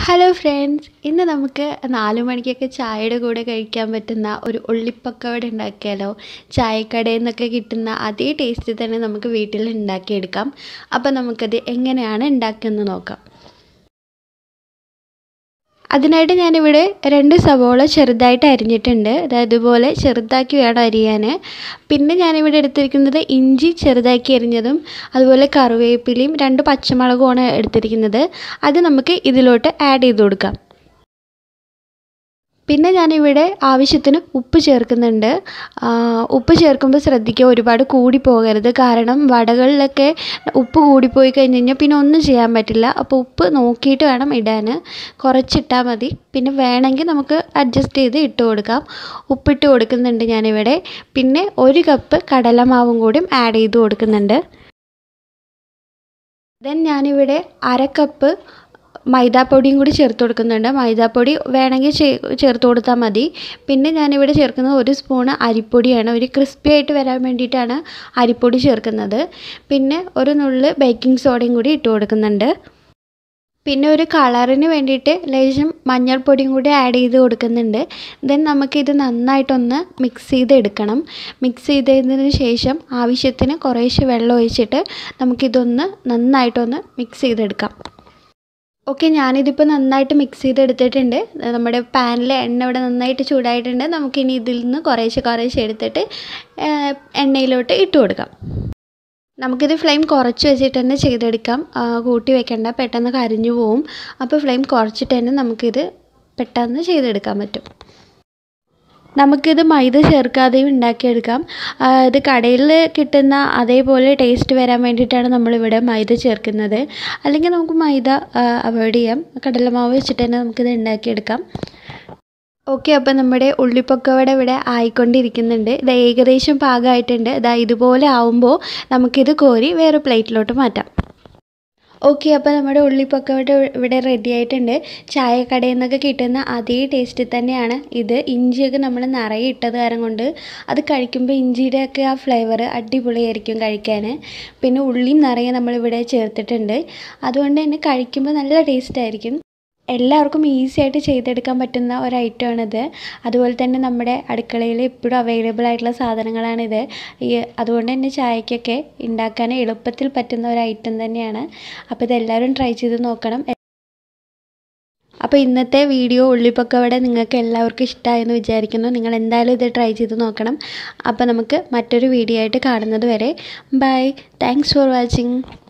hello friends ഇന്ന് നമുക്ക് നാല് മണിക്കൊക്കെ ചായയുടെ കൂടെ കഴിക്കാൻ പറ്റുന്ന ഒരു ഉള്ളിപ്പക്കവട ഉണ്ടാക്കിയാലോ ചായക്കടയിൽ നിന്നൊക്കെ കിട്ടുന്ന അതേ ടേസ്റ്റിൽ തന്നെ നമുക്ക് വീട്ടിൽ ഉണ്ടാക്കിയെടുക്കാം അപ്പോൾ നമുക്കത് എങ്ങനെയാണ് ഉണ്ടാക്കുന്നത് നോക്കാം അതിനായിട്ട് ഞാനിവിടെ രണ്ട് സവോള ചെറുതായിട്ട് അരിഞ്ഞിട്ടുണ്ട് അതായത് ഇതുപോലെ ചെറുതാക്കി വേണം അരിയാൻ പിന്നെ ഞാനിവിടെ എടുത്തിരിക്കുന്നത് ഇഞ്ചി ചെറുതാക്കി അരിഞ്ഞതും അതുപോലെ കറിവേപ്പിലയും രണ്ട് പച്ചമുളകുമാണ് എടുത്തിരിക്കുന്നത് അത് നമുക്ക് ഇതിലോട്ട് ആഡ് ചെയ്ത് കൊടുക്കാം പിന്നെ ഞാനിവിടെ ആവശ്യത്തിന് ഉപ്പ് ചേർക്കുന്നുണ്ട് ഉപ്പ് ചേർക്കുമ്പോൾ ശ്രദ്ധിക്കുക ഒരുപാട് കൂടി പോകരുത് കാരണം വടകളിലൊക്കെ ഉപ്പ് കൂടിപ്പോയി കഴിഞ്ഞ് കഴിഞ്ഞാൽ പിന്നെ ഒന്നും ചെയ്യാൻ പറ്റില്ല അപ്പോൾ ഉപ്പ് നോക്കിയിട്ട് വേണം ഇടാൻ കുറച്ചിട്ടാൽ മതി പിന്നെ വേണമെങ്കിൽ നമുക്ക് അഡ്ജസ്റ്റ് ചെയ്ത് ഇട്ട് കൊടുക്കാം ഉപ്പിട്ട് കൊടുക്കുന്നുണ്ട് ഞാനിവിടെ പിന്നെ ഒരു കപ്പ് കടലമാവും കൂടിയും ആഡ് ചെയ്ത് കൊടുക്കുന്നുണ്ട് ദെൻ ഞാനിവിടെ അര കപ്പ് മൈദാപ്പൊടിയും കൂടി ചേർത്ത് കൊടുക്കുന്നുണ്ട് മൈദാപ്പൊടി വേണമെങ്കിൽ ചേർത്ത് കൊടുത്താൽ മതി പിന്നെ ഞാനിവിടെ ചേർക്കുന്നത് ഒരു സ്പൂണ് അരിപ്പൊടിയാണ് ഒരു ക്രിസ്പി ആയിട്ട് വരാൻ വേണ്ടിയിട്ടാണ് അരിപ്പൊടി ചേർക്കുന്നത് പിന്നെ ഒരു നുള്ള് ബേക്കിംഗ് സോഡയും കൂടി ഇട്ട് കൊടുക്കുന്നുണ്ട് പിന്നെ ഒരു കളറിന് വേണ്ടിയിട്ട് ലേശം മഞ്ഞൾപ്പൊടിയും കൂടി ആഡ് ചെയ്ത് കൊടുക്കുന്നുണ്ട് ദെൻ നമുക്കിത് നന്നായിട്ടൊന്ന് മിക്സ് ചെയ്തെടുക്കണം മിക്സ് ചെയ്തതിന് ശേഷം ആവശ്യത്തിന് കുറേശ്ശെ വെള്ളം ഒഴിച്ചിട്ട് നമുക്കിതൊന്ന് നന്നായിട്ടൊന്ന് മിക്സ് ചെയ്തെടുക്കാം ഓക്കെ ഞാനിതിപ്പോൾ നന്നായിട്ട് മിക്സ് ചെയ്തെടുത്തിട്ടുണ്ട് നമ്മുടെ പാനിൽ എണ്ണ ഇവിടെ നന്നായിട്ട് ചൂടായിട്ടുണ്ട് നമുക്കിനി ഇതിൽ നിന്ന് കുറേശ്ശെ കുറേശ്ശെ എടുത്തിട്ട് എണ്ണയിലോട്ട് ഇട്ട് കൊടുക്കാം നമുക്കിത് ഫ്ലെയിം കുറച്ച് വെച്ചിട്ട് തന്നെ ചെയ്തെടുക്കാം കൂട്ടി വെക്കേണ്ട പെട്ടെന്ന് കരിഞ്ഞു പോവും അപ്പോൾ ഫ്ലെയിം കുറച്ചിട്ട് തന്നെ നമുക്കിത് പെട്ടെന്ന് ചെയ്തെടുക്കാൻ പറ്റും നമുക്കിത് മൈദ ചേർക്കാതെയും ഉണ്ടാക്കിയെടുക്കാം ഇത് കടയിൽ കിട്ടുന്ന അതേപോലെ ടേസ്റ്റ് വരാൻ വേണ്ടിയിട്ടാണ് നമ്മളിവിടെ മൈദ ചേർക്കുന്നത് അല്ലെങ്കിൽ നമുക്ക് മൈദ അവോയ്ഡ് ചെയ്യാം കടലമാവ് വെച്ചിട്ട് തന്നെ നമുക്കിത് ഉണ്ടാക്കിയെടുക്കാം ഓക്കെ അപ്പോൾ നമ്മുടെ ഉള്ളിപ്പൊക്കവട ഇവിടെ ആയിക്കൊണ്ടിരിക്കുന്നുണ്ട് ഇത് ഏകദേശം പാകമായിട്ടുണ്ട് ഇതാ ഇതുപോലെ ആവുമ്പോൾ നമുക്കിത് കോരി വേറെ പ്ലേറ്റിലോട്ട് മാറ്റാം ഓക്കെ അപ്പോൾ നമ്മുടെ ഉള്ളിപ്പൊക്കവട ഇവിടെ റെഡി ആയിട്ടുണ്ട് ചായക്കടയിൽ നിന്നൊക്കെ കിട്ടുന്ന അതേ ടേസ്റ്റിൽ തന്നെയാണ് ഇത് ഇഞ്ചിയൊക്കെ നമ്മൾ നിറയെ ഇട്ടത് കാരണം കൊണ്ട് അത് കഴിക്കുമ്പോൾ ഇഞ്ചിയുടെയൊക്കെ ആ ഫ്ലേവർ അടിപൊളിയായിരിക്കും കഴിക്കാൻ പിന്നെ ഉള്ളിയും നിറയെ നമ്മളിവിടെ ചേർത്തിട്ടുണ്ട് അതുകൊണ്ട് തന്നെ കഴിക്കുമ്പോൾ നല്ല ടേസ്റ്റ് ആയിരിക്കും എല്ലാവർക്കും ഈസി ആയിട്ട് ചെയ്തെടുക്കാൻ പറ്റുന്ന ഒരു ഐറ്റമാണിത് അതുപോലെ തന്നെ നമ്മുടെ അടുക്കളയിൽ എപ്പോഴും അവൈലബിൾ ആയിട്ടുള്ള സാധനങ്ങളാണിത് ഈ അതുകൊണ്ട് തന്നെ ചായക്കൊക്കെ ഉണ്ടാക്കാൻ എളുപ്പത്തിൽ പറ്റുന്ന ഒരു ഐറ്റം തന്നെയാണ് അപ്പോൾ ഇതെല്ലാവരും ട്രൈ ചെയ്ത് നോക്കണം അപ്പോൾ ഇന്നത്തെ വീഡിയോ ഉള്ളിപ്പൊക്കവട നിങ്ങൾക്ക് എല്ലാവർക്കും ഇഷ്ടമായെന്ന് വിചാരിക്കുന്നു നിങ്ങൾ എന്തായാലും ഇത് ട്രൈ ചെയ്ത് നോക്കണം അപ്പോൾ നമുക്ക് മറ്റൊരു വീഡിയോ ആയിട്ട് കാണുന്നത് വരെ ബൈ താങ്ക്സ് ഫോർ വാച്ചിങ്